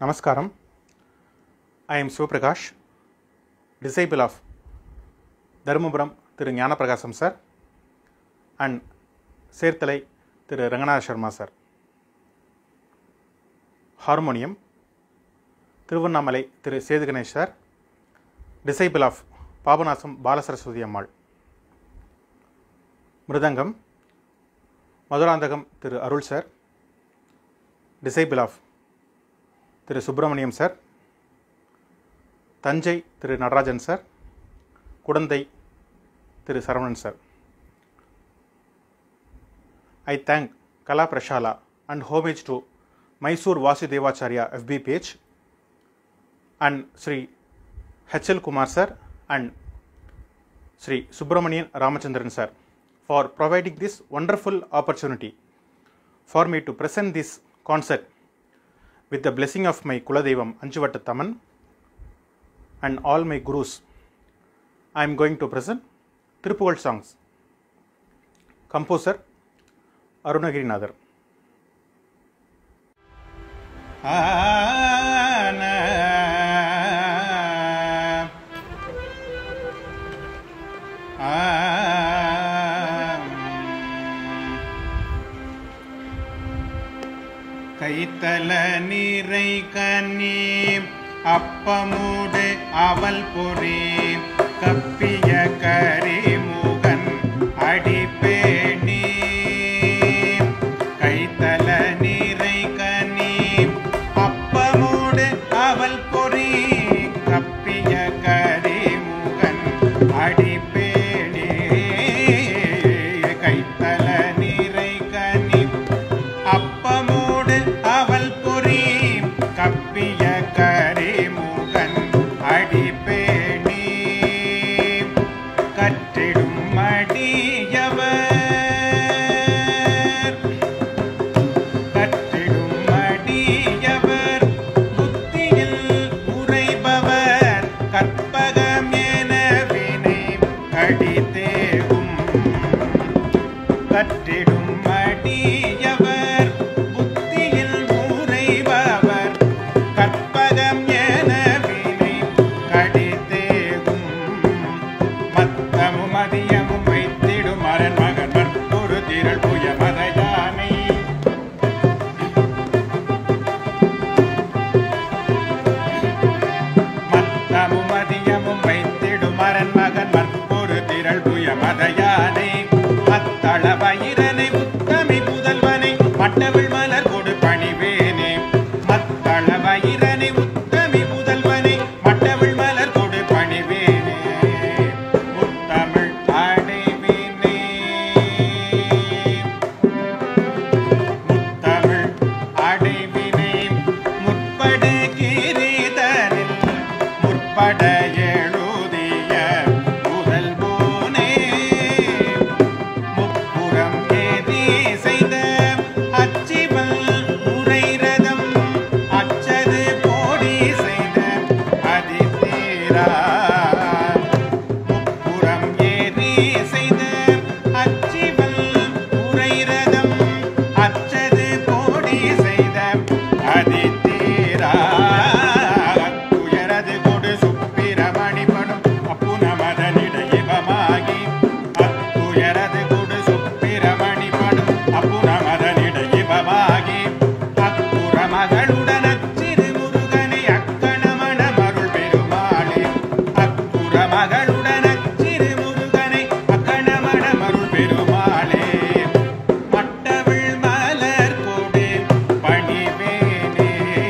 நமஸ்காரம் I am Sivaprakash disciple of Dharmapuram Thiru Gnanaprakasam sir and Cherthala Thiru Ranganatha Sharma sir harmonium Tiruvannamalai Thiru Sethu Ganesh sir disciple of Papanasam Balasaraswathi Ammal mridangam Madurantakam Thiru Arul sir disciple of Thiru Subramaniam sir Thanjai Thiru Natarajan sir Kudanthai Thiru Saravanan sir I thank Kala Prashala and homage to Mysore Vasudevacharya FB page and Shri HL Kumar sir and Shri Subramanian Ramachandran sir for providing this wonderful opportunity for me to present this concert with the blessing of my Kuladevam Anjuvatta Taman and all my gurus. I am going to present Tripugal songs. Composer Arunagiri Nadar. கைத்தல நீரை கனி அப்பமூடு அவல் பொறி கப்பிய கரிமுகன் அடிப்பேணி கைத்தல நீரை கனி அப்பமூடு அவல் பொறி கப்பிய கரிமுகன் அடிப்பேணி கைத்தல நீரை கனி அப்பமோடு அவள் பொறி கப்பிய கரிமுகன் அடிப்பேணி கற்றிடும் மடியவர் கற்றிடும் மடியவர் புத்தியில் உரைபவர் கற்பகம் என வினை கடிதேகும் கற்றிடும் மடியவர் புத்தியில் உரைபவர் கற்பகம் என வினை கடிதேகும் மத்தமும் மதியமும் வைத்திடும் அரண் மகன் ஒரு திரள் புய மதையானை மத்தமும் மதியமும் வைத்திடும் அரண் மகன் மற்பொரு திரள் புய மதையானை மத்தள வயிறனை உத்தமி புதல்வனை மட்டவிழ் மலர் கொடு பணிவேனே மத்தள வயிறனை உத்தமி புதல்வனை மட்டவிழ் மலர் கொடு பணிவேனே முத்தமிழ் அடைவினே முத்தமிழ் அடைவினை முற்பட கிரீதனில் முற்பட எழுதிய முதல் போனே முப்புறம் ஏதி செய்த அச்சிவல் உரைரதம் அச்சது போடி செய்த அதிதீரா முப்புறம் ஏறி செய்த அச்சிவல் உரைரதம் அச்சது போடி செய்த அதிதீரா துயரது கொடு சுப்பிரமணி படும் அப்புன மதனிடையமாகி அத்துயரது கொடு சுப்பிரமணி படும் அப்புன மதனிடையமாகி அக்குற மகளுடன் அச்சிறு முருகனை அக்கணமண மருள் பெருமாளே அக்குற மகளுடன் அச்சிறு முருகனை அக்கணமண மருள் பெருமாளே மட்டவிழ் மலர் கொடு பணிவேனே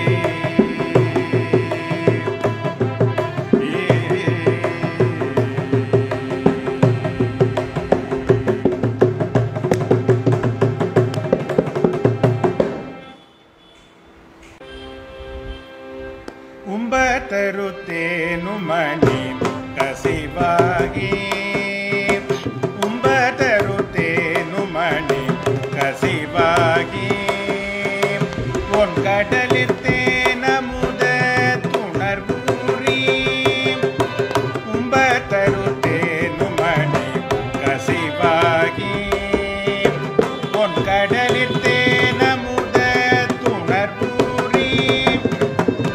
ಉಂಬ ತರುತ್ತೇನು ಮಣಿ ಕಸಿವಾಗಿ ಉಂಬ ತರುತ್ತೇನು ಮಣಿ ಕಸಿವಾಗಿ பொன் கடலித்தேன முத துணர்வூரி உம்ப தருத்தேனு மணி கசிவாகி பொன் கடலித்தேன முத துணர்வூரி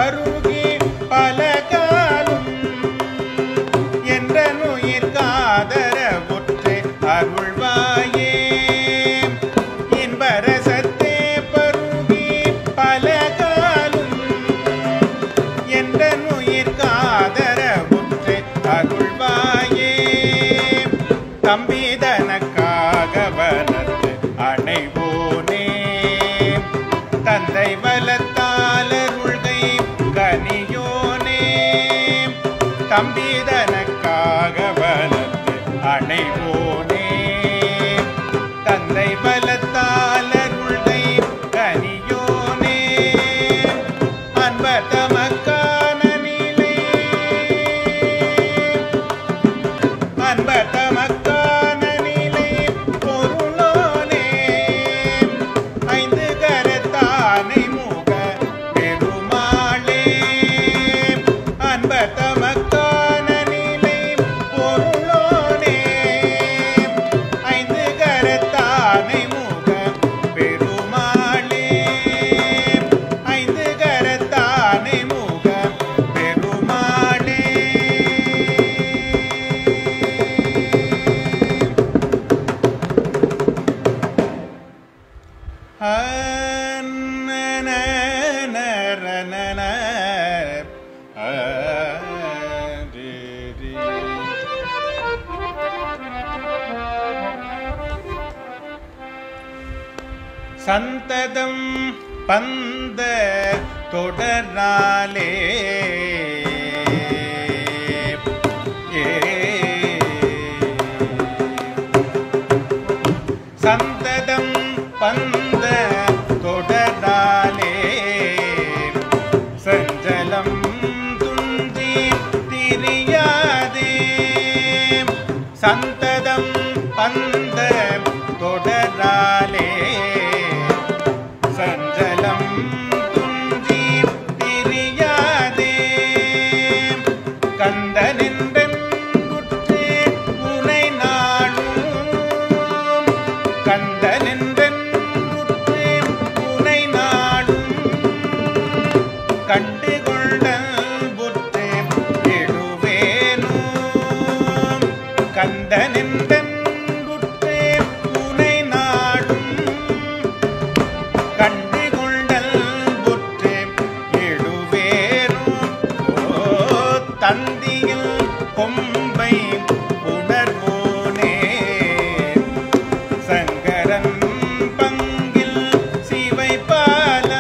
பருகி பல காலும் என்ற நுயிர் காதரவுற்று அருள்வாயே இன்பரசத்தே பருகி பல காலும் என்ற நுயிர் காதரவுற்று அருள்வாயே தம்பிதனக்காக வளர்த்து அணைவோனே தந்தை வளத்தாலருள்கை கனியோனே தம்பிதனக்காக வளர்த்து அணைவோனே தந்தை வளத்தாலருள்கை கனியோனே அன்பர் தமக்கான நிலை அன்பர் தமக்கான நிலை பொருளோனே ஐந்து கரத்தானை முக பெருமாளே அன்பர் தமக்கான நிலை பொருளோனே ஐந்து கரத்தானை முக பெருமாளே ஐந்து கரத்தானை முக பெருமாளே சந்ததம் பந்த தொடராலே சந்ததம் பந்த தொடராலே சஞ்சலம் துஞ்சி திரியாதே சந்ததம் பந்த தொடராலே சஞ்சலம் துஞ்சி திரியாதே கந்தனின்றே உனை நாளும் கந்தனின்றே உனை நாளும் கண்டுகொண்ட புற்றே எழுவேனும் கந்தனின்றே உனை நாடும் கண்டுகொண்டல் புற்றே எழுவேனும் ஓ தந்தியில் கொம்பை உணர்வோனே சங்கரன் பங்கில் சிவை பால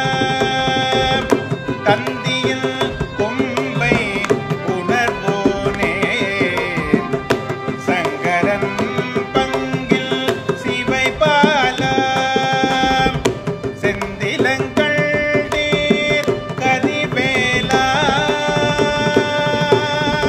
தந்தியில் கொம்பை உணர்வோனே சங்கரன் பங்கில் சிவை பால செந்திலங்கள் நீர் கதிவேலா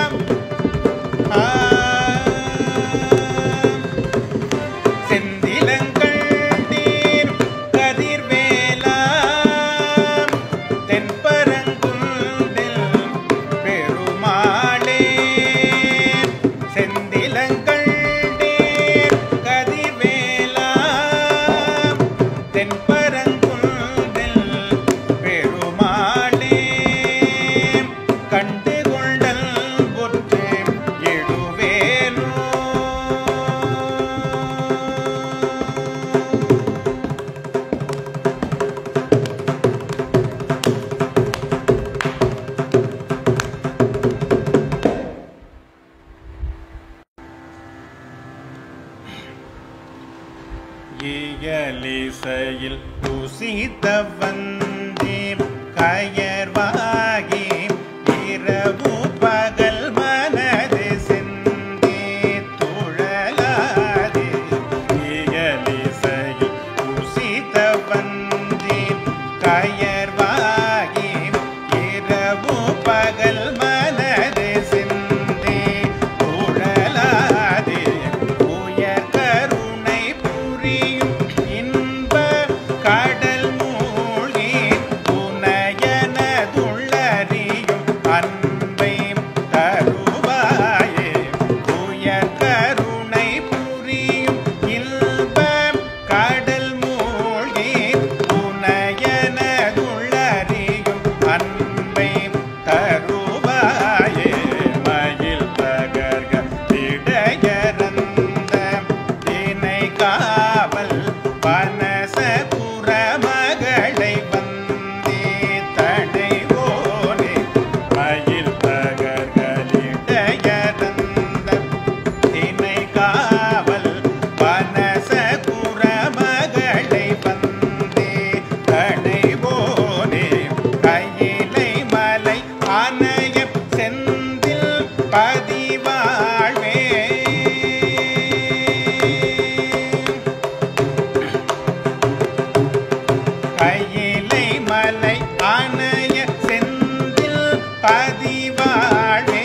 பதிவாழ்வே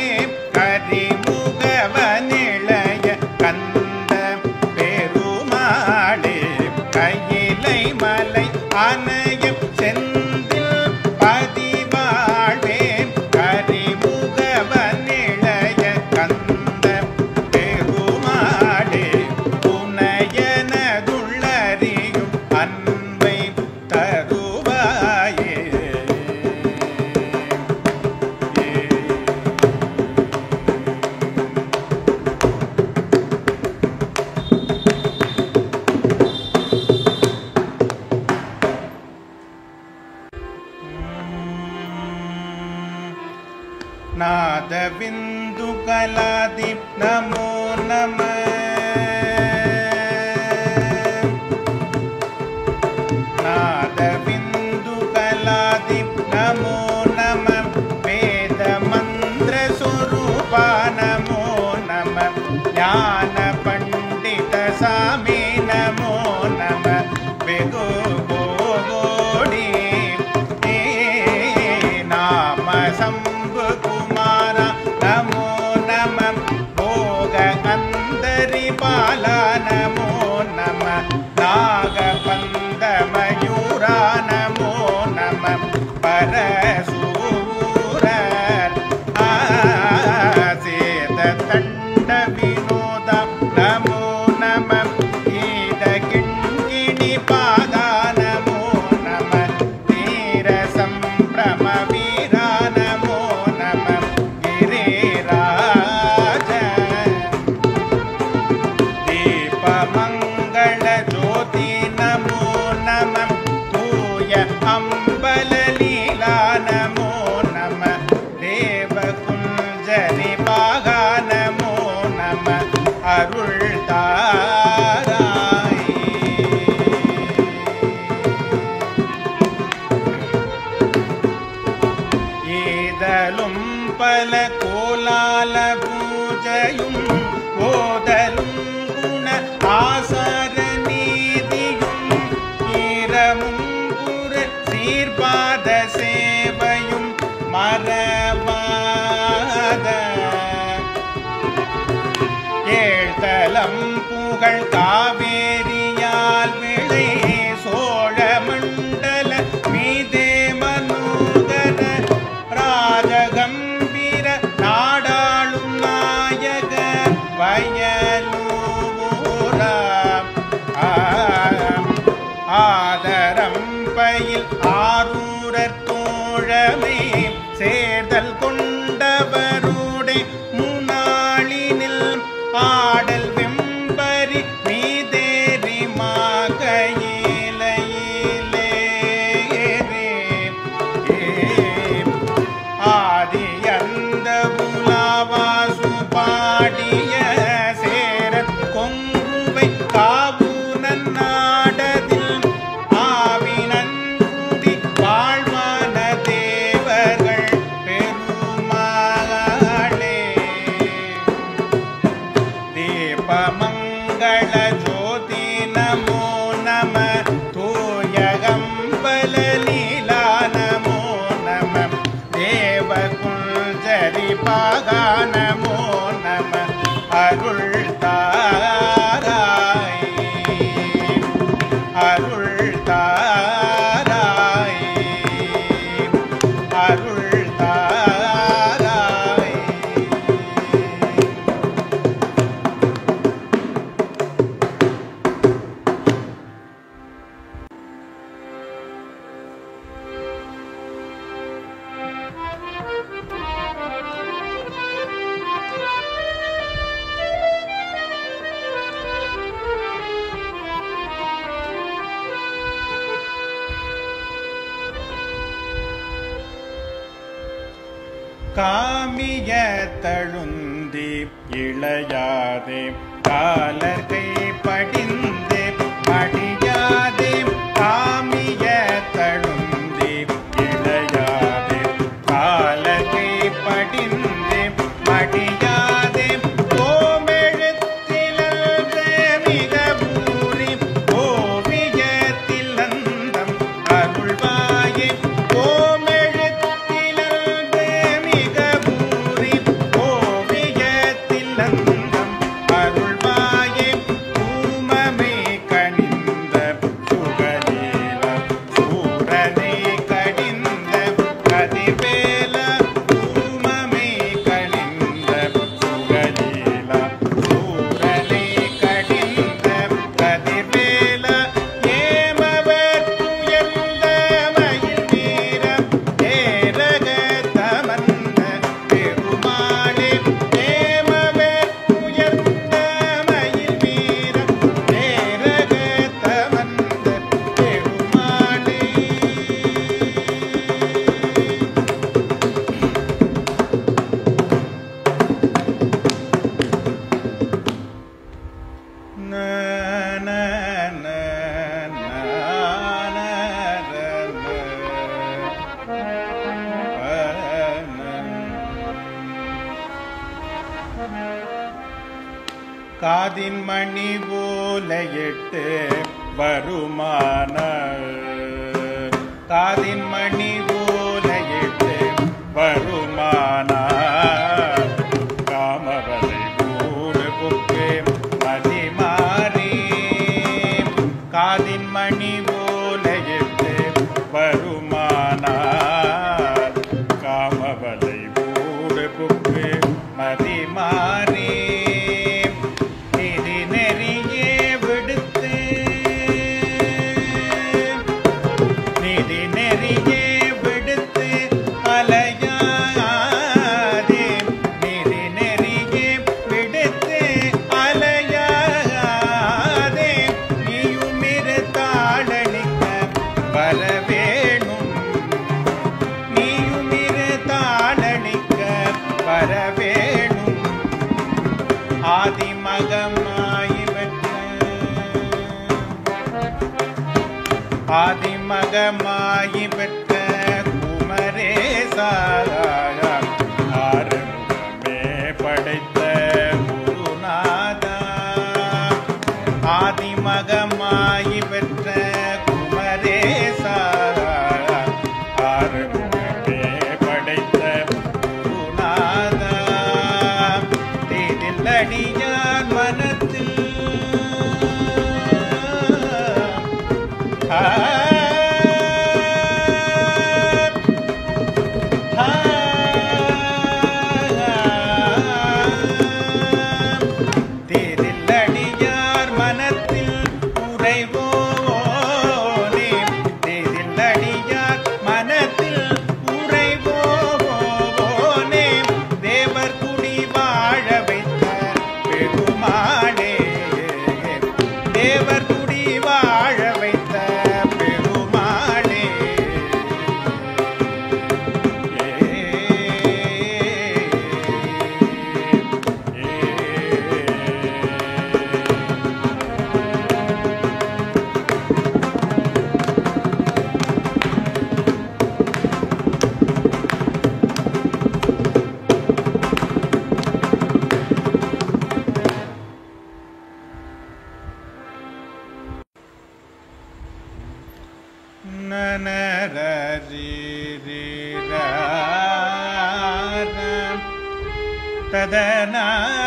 கரிமுகவனிளைய கந்த பெருமாளே கையிலை மலை அணையம் செந்தில் பதிவாழ்வே கரிமுகவனிளைய கந்த பெருமாளே புனையனதுள்ளறியும் அன்பை தருவாயே नादबिन्दु कलादि नमो नमः नादबिन्दु कलादि नमो नमः वेदमन्त्रस्वरूपा नमो नमः ज्ञानपण्डितसामे नमो नमः वेदो गोडी हे नाम शम्भुकुमार नमो नमः भोग अन्तरिपाला नमो नमः नागपन्दमयूरा नमो नमः परशूरर् आसेदतण्डविनोद नमो नमः ईदकिङ्किणिपादा नमो नमः धीरसम्भ्रमवीरा नमो नमः गिरिराज दीपमङ्गलज्योति नमो नमः तूय अम्बललीला नमो नमः देवकुञ्जनिपागा नमो नमः அருள்தாராய் ஏதலும் பல கோலால பூஜையும் ஓதலும் குண ஆசார நீதியும் ஈரமும் குற சீர்பாத சேவையும் மறவாத ஏழ்தலம் புகழ் காவேரியால் விளை சோழ மண்டல மீதே மனோகர ராஜகம்பீர நாடாளும் நாயக வயலூரா ஆதரம் பயில் ஆரூரர் தோழமை சேர்தல் கொண்டவருடை முனாளினில் ஆடல் வெம்பரி மீதேறி மாகையிலையிலே ஆதி அந்த புலாவாசு பாடிய சேர கொங்குவை காவு நன்னாடதில் ஆவினன்குடி வாழ்வான தேவர்கள் பெருமாளே दीपमङ्गल ज्योति नमो नमः तूयगम्बललीला नमो नमः देवकुञ्जरिपागा नमो नमः अरुள்தாராய் அருள்தாராய் அருள்தாராய் காமிய தழுந்தி இளையாதே காலர்கை படிந்தே படியாதே காமிய தழுந்தி இளையாதே காலர்கை படிந்தே படியாதே ஓமெழுத்திலல்தே மிக பூரி ஓவியத்தில் அந்தம் அருள்வாயே ஓமெழுத்திலல்தே மிக காதின் மணி ஓலையிட்டு வருமான காதின் மணி ஓலையிட்டு வருமான காமவலை கூடு புக்கு மதிமாறி காதின் மணி ஓலையிட்டு வருமானார் காமவலை கூடு புக்கு மதிமாறி நிதி நெறியே விடுத்து நிதி நெறியே விடுத்து அலையாதே நிதி நெறியே விடுத்து அலையாதே நீயும் இரு தாளளிக்க வர வேணும் நீயும் இரு தாளளிக்க வர வேணும் ஆதிமகமாய் பெற்ற ஆதிமகமாயி பெற்ற குமரேசா ஆறுமுகமே படைத்த குருநாதா ஆதிமகமாயி பெற்ற குமரேசா ஆறுமுகமே படைத்த குருநாதா தீதில் அடியார் மனத்தில் ஆ ஆ தேதில்லடியார் மனத்தில் உறைவோனே தேதில்லடியார் மனத்தில் உறைவோனே தேவர் குடி வாழ வைத்த பெருமாளே தேவர் குடி வாழ வைத்த பெருமாளே ததன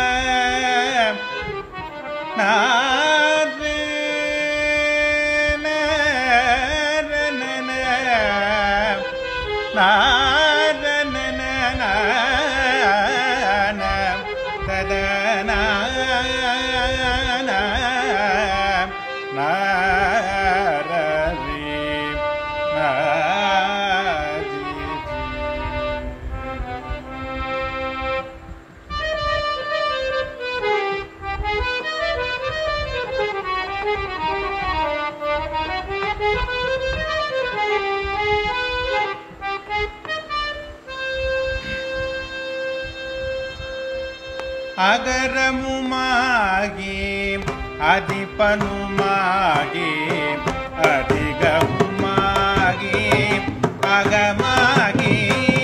அகரமுமாகி அதிபனுமாகி அதிகமுமாகி அகமாகி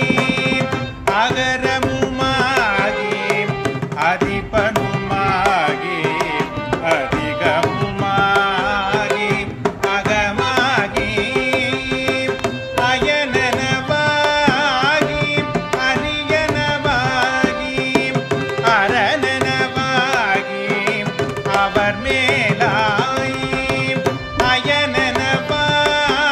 அகரமுமாகி அதிபனுமாகி அதிகமுமாகி அகமாகி அயனனவாகி அரியனவாகி அரணனவாகி அவர் மேலாய் அயனனவாகி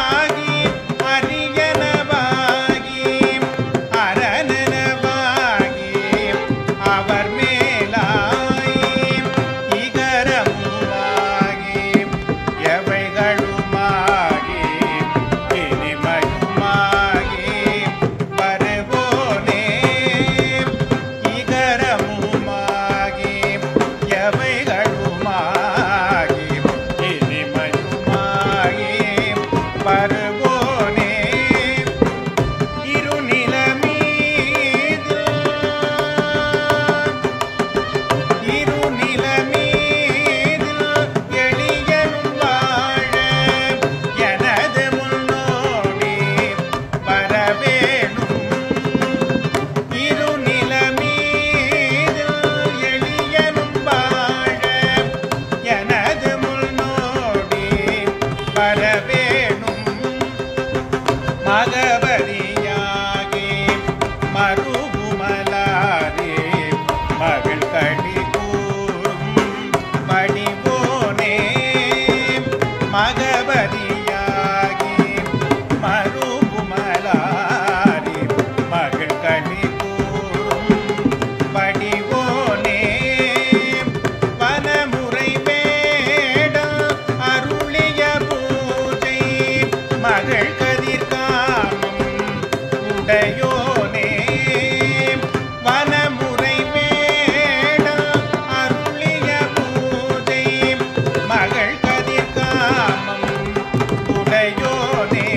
மறுபுமலாரே மகள் கடி கூறும் வடிவோனே மகபதியாகி மறுபுமலாரே மகள் கடி கூறும் வடிவோனே வனமுறை வேடல் அருளிய பூஜை மகள் கதிர்காமம் உடையோனே வனமுறை வேடல் அருளிய பூஜை மகள் கதிர்காமம் உடையோனே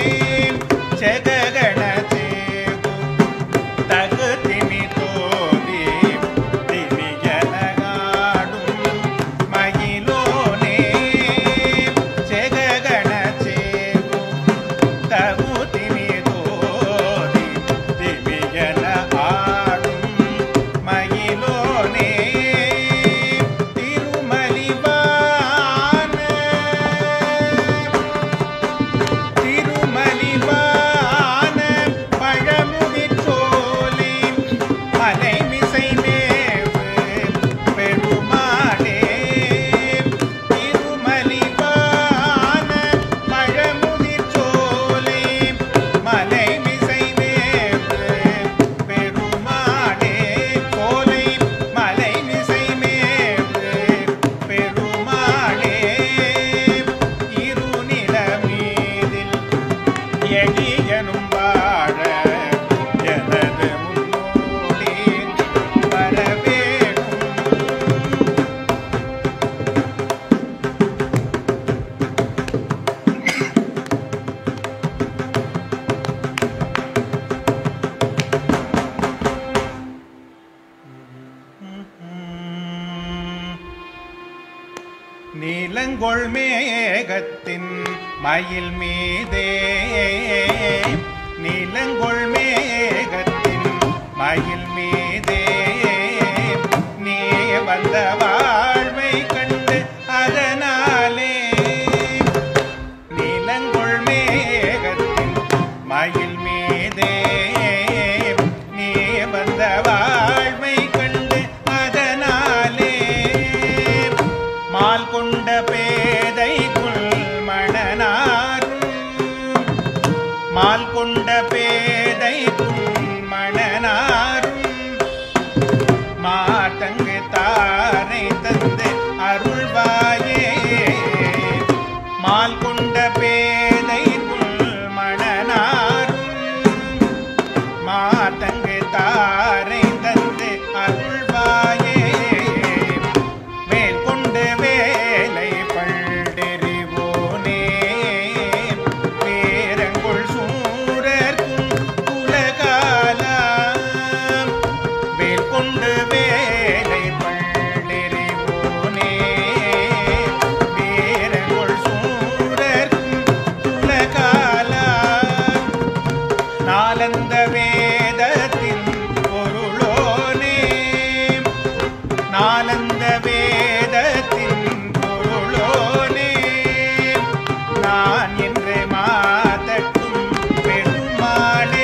செககண தேவு தகு திமி தோதி திமியனகாடும் மயிலோனே செககண சேவு தகு திமி தோதி திமியன ஆடும் மயிலோனே திருமலிவான திருமலிவான பழமுதிர்ச்சோலை மலைமிசை மேவு பெருமாளே திருமலிவான பழமுதிர்ச்சோலை மலைமிசை மேவு பெருமாளே சோலை மலைமிசை மேவு பெருமாளே இருநிலமீதில் எளியனும் வாழ எனது முன்னோடி வரவேணும் நீலங்கொள் மேகத்தின் மயில் மீதே நீலங்கொள் மேகத்தின் மயில் மீதே நீ வந்த வாழ்வை கண்டு அதனாலே நீலங்கொள் மேகத்தின் மயில் மீதே நீ வந்த வாழ்வை கண்டு அதனாலே மால் கொண்ட பேதை மணனாரும் மால் கொண்ட பேதை மணனாரும் மாட்டங்கு தாரை தந்து அருள்வாயே மால் கொண்ட பேதை மணனாரும் மாட்டங்கு தாரை தந்து அருள்வாயே மேல் கொண்டு வேலை பண்டெறிவோனே பேரங்குள் சூரர்க்கும் உலகாலாம் வேல் கொண்டு வேலை பண்டெறிவோனே பேரங்குள் சூரர்க்கும் உலகாலாம் நாலந்த வேதத்தின் பொருளோனே நாலந்த வேதத்தின் பொருளோனே நான் என்று மாதட்டும் பெருமாளே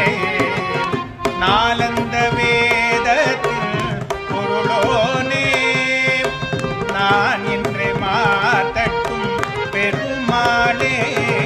நாலந்த வேதத்தின் பொருளோனே நான் என்று மாதட்டும் பெருமாளே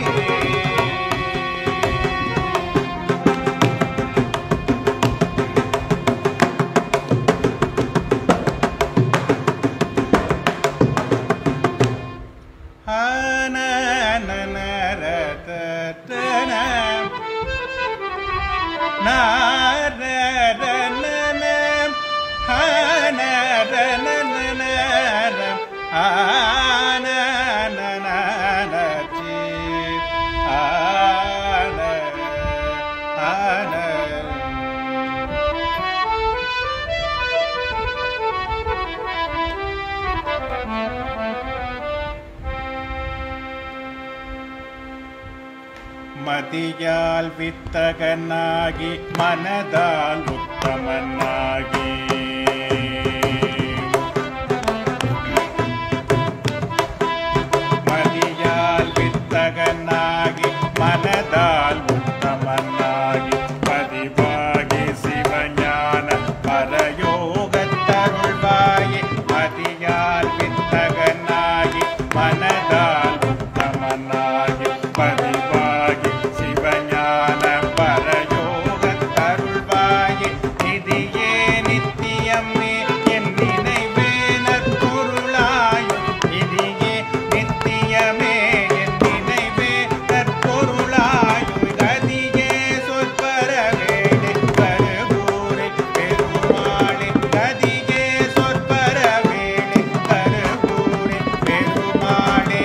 மதியால் வித்தகனாகி மனதால் உத்தமனாகி மதியால் வித்தகனாகி மனதால் உத்தமனாகி பதிவாகி விதியே நித்தியமே என் நினைவே நற்பொருளாயும் விதியே நித்தியமே என் நினைவே நற்பொருளாயும் கதியே சொற்பரவேடு கருவூரை பெருமாளே கதியே சொற்பரவேடு கருவூரை பெருமாளே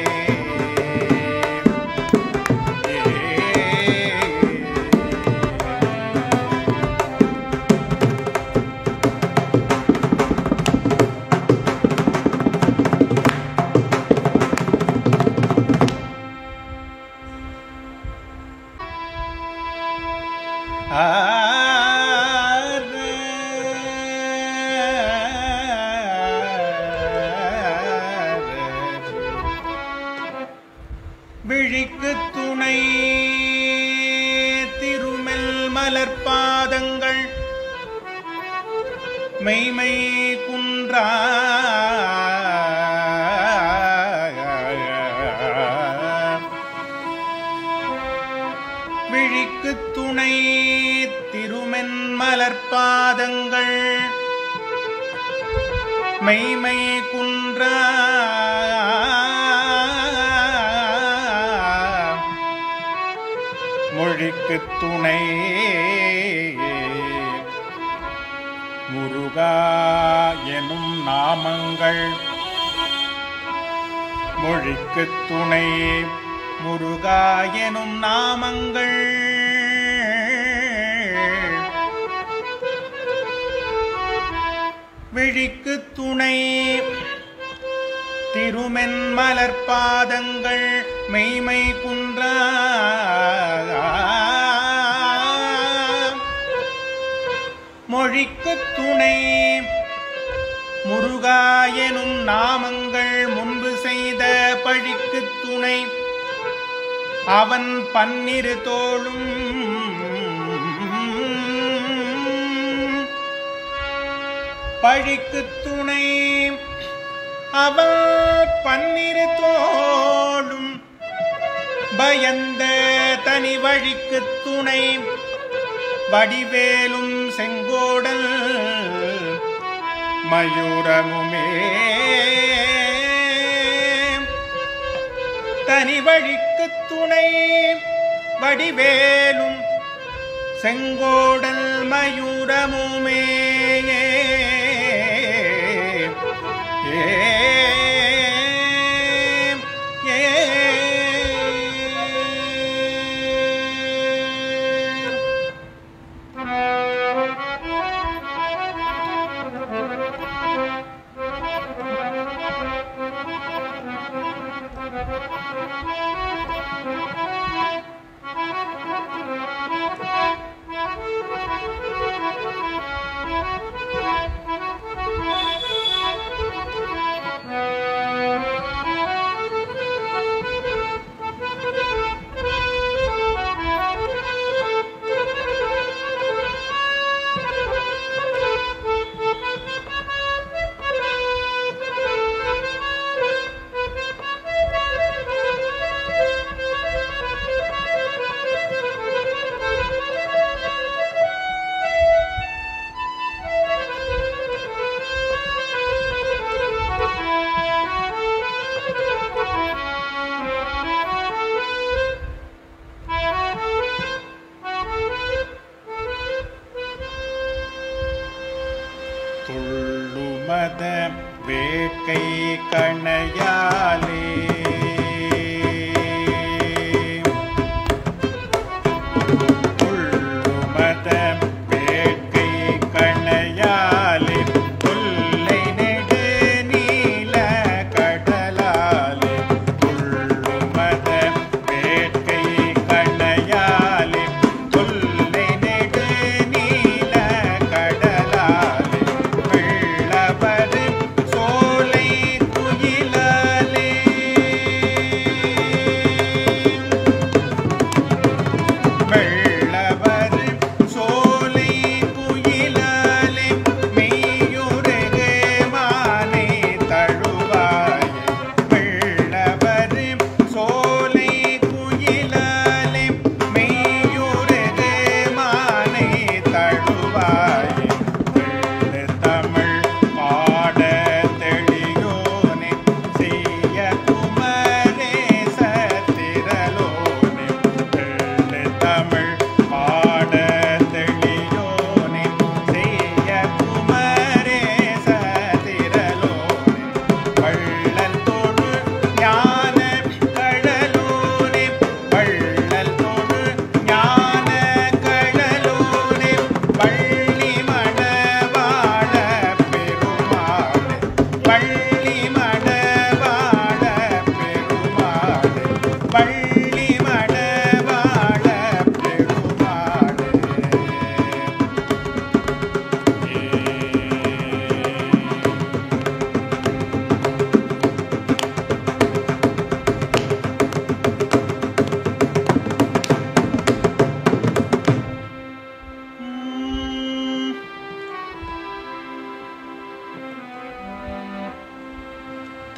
விழிக்கு துணை திருமெல் மலர்பாதங்கள் மெய்மை குன்றா விழிக்கு துணை திருமென் மலர்பாதங்கள் மெய்மை குன்றா மொழிக்கு துணை முருகா எனும் நாமங்கள் மொழிக்கு துணை முருகா எனும் நாமங்கள் விழிக்கு துணை திருமென் மலர்பாதங்கள் மெய்மை குன்றா மொழிக்கு துணை முருகாயனும் நாமங்கள் முன்பு செய்த பழிக்கு துணை அவன் பன்னிரு தோளும் பழிக்கு துணை அவள் பன்னிரு தோளும் பயந்த தனி வழிக்கு துணை வடிவேலும் செங்கோடல் மயூரமுமே தனி வழிக்கு துணை வடிவேலும் செங்கோடல் மயூரமுமே ஏ துள்ளுமத வேட்கை கணையாலே துள்ளுமத வேட்கை கணையாலே தொல்லை நெடு நீல கடலாலே துள்ளுமத வேட்கை கணையாலே தொல்லை நெடு நீல கடலாலே வெள்ளவர் சோலை துயிலாலே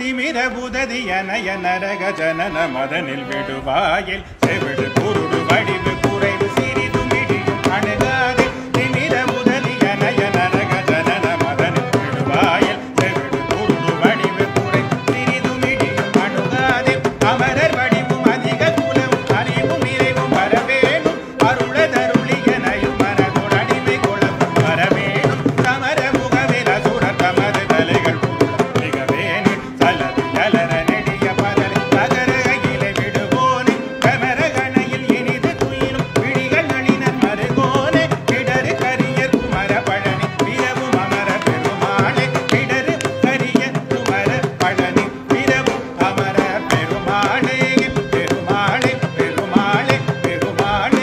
திமிர புததி அனய நரக ஜனன மதனில் விடுவாயில் செவிடு குருடு வடிவு குறைவு சிறிது மிடியும் அணுகாதே திமிர புததி அனய நரக ஜனன மதனில் விடுவாயில் செவிடு குருடு வடிவு குறைவு சிறிது மிடியும் அணுகாதே அமரர் வடிவும் அதிக குலமும் அறிவும் நிறைவும் வரவேணும் அருளதருளியனையும் மனதோடு அடிமை குளமும் வரவேணும் சமர முகவில் அசுரர் தமது தலைகள் புருள மிகவேனே சலது அலர நெடிய பதலை தகர அகிலை விடுவோனே கமர கணையில் இனிது துயிலும் விழிகள் நளினர் மருகோனே கிடரு கரியர் குமர பழனி பிறவும் அமர பெருமாளே கிடரு கரியர் குமர பழனி பிறவும் அமர பெருமாளே பெருமாளே பெருமாளே பெருமாளே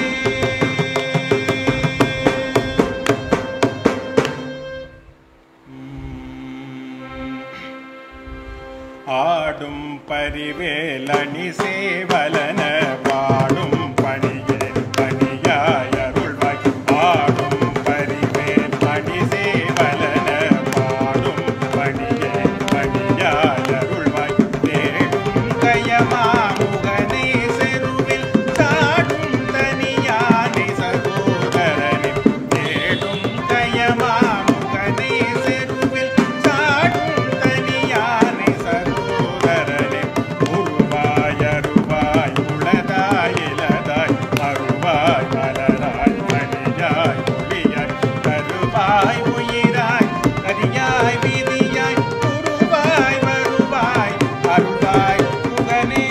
ஆடும் பரிவேலணி சேவலன பாடும் பணியே பணியாய் அருள்வாய் ஆடும் பரிவேல் மணி சேவலன பாடும் பணியே பணியாய் அருள்வாய் தேடும் கயமா முகனே செருவில் சாடும் தனியானே சகோதரனே தேடும் கயமா முகனே செருவில் சாடும் தனியானே சகோதரனே உருவாய் அருவாய் உளதாய் இலதாய் அருவாய் மலராய் மணியாய் ஒளியாய் கருவாய் உயிராய் கரியாய் விதியாய் உருவாய் வருவாய் அருவாய் முகனே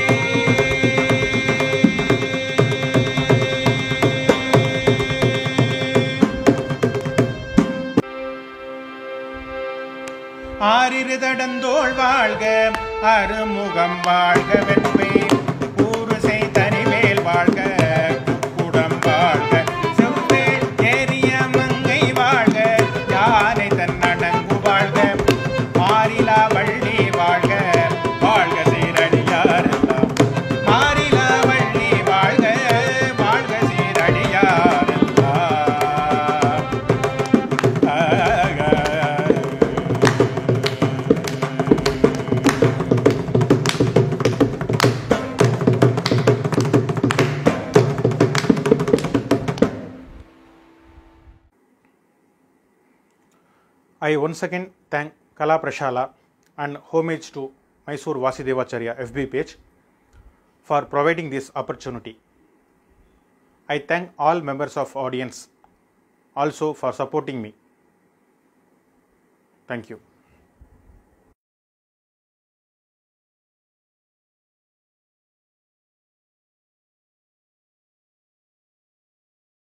ஆறிரு தடந்தோள் வாழ்க அருமுகம் வாழ்க வெண்மை ஊருசை தனிவேல் வாழ்க குடம் வாழ்க செவ்வேல் ஏரிய மங்கை வாழ்க யானை தன் அணங்கு வாழ்க மாறிலா வள்ளி வாழ்க வாழ்க சீரடியாரெல்லாம் மாறிலா வள்ளி வாழ்க வாழ்க சீரடியாரெல்லாம் I once again thank Kala Prashala and homage to Mysore Vasidevacharya FB page for providing this opportunity. I thank all members of audience also for supporting me. Thank you.